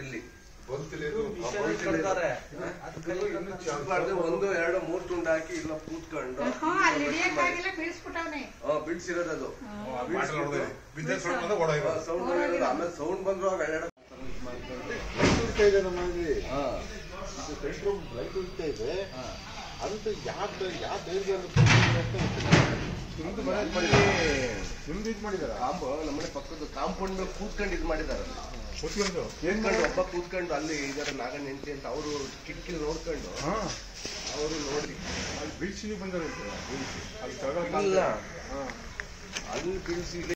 ಬಿಲ್ಲಿ ಬಂತಿಲ್ಲ ಇದು ಮಾಡ್ದೆ ಒಂದು ಎರಡು ಮೂರ್ ತುಂಡು ಹಾಕಿ ಇಲ್ಲ ಕೂತ್ಕೊಂಡು ಹಾ ಅಲ್ಲಿ ಹಿಡಿಯಕ್ಕಾಗಿಲ್ಲ ಬೀಳ್ಸ್ಬಿಟ್ಟವ್ನೆ ಹಾ ಬಿಡ್ಸಿರೋದು ಬಾಟಲ್ ಹೊಡೆದ್ರೆ ಬಿದ್ದ ಸೌಂಡ್ ಬಂದ್ರೆ ಓಡೋಯ್ತು ಸೌಂಡ್ ಆಮೇಲೆ ಸೌಂಡ್ ಬಂದ್ರು ಅವಾಗ ಎರಡೆರಡು ಲೈಟ್ ಉಳಿತಾ ಇದೆ ನಮ್ಮಲ್ಲಿ ಇದು ಸೆಂಟ್ರಲ್ ಲೈಟ್ ಉಳಿತಾ ಇದೆ ಅಂತ ಯಾಕೆ ಯಾವ ಧೈರ್ಯದಲ್ಲಿ ಬಂದಿದೆ ಅಂತ ಗೊತ್ತಿಲ್ಲ. ನಿಮ್ದು ಮನೆ ಮಾಡಿದ್ದಾರೆ ನಿಮ್ದು ಇದು ಮಾಡಿದಾರ ಕಾಂಬ ನಮ್ಮನೆ ಪಕ್ಕದ ಕಾಂಪೌಂಡ್ ಮೇಲೆ ಕೂತ್ಕೊಂಡು ಇದು ಮಾಡಿದಾರೆ ಕೂತ್ಕೊಂಡು ಕೂತ್ಕೊಂಡು ಒಬ್ಬ ಕೂತ್ಕೊಂಡು ಅಲ್ಲಿ ಇದರ ನಾಗಣ್ಣ ಹೆಂಡತಿ ಅಂತ ಅವರು ಕಿಟಕಿ ನೋಡ್ಕೊಂಡು ಹಾ ಅವರು ನೋಡಿ ಅಲ್ಲಿ ಬೀಳ್ಸಿ ಬಂದರಂತೆ ಅಲ್ಲಿ ಕೆಳಗಡೆ ಇಲ್ಲ ಹಾ ಅಲ್ಲಿ ಬೀಳ್ಸಿ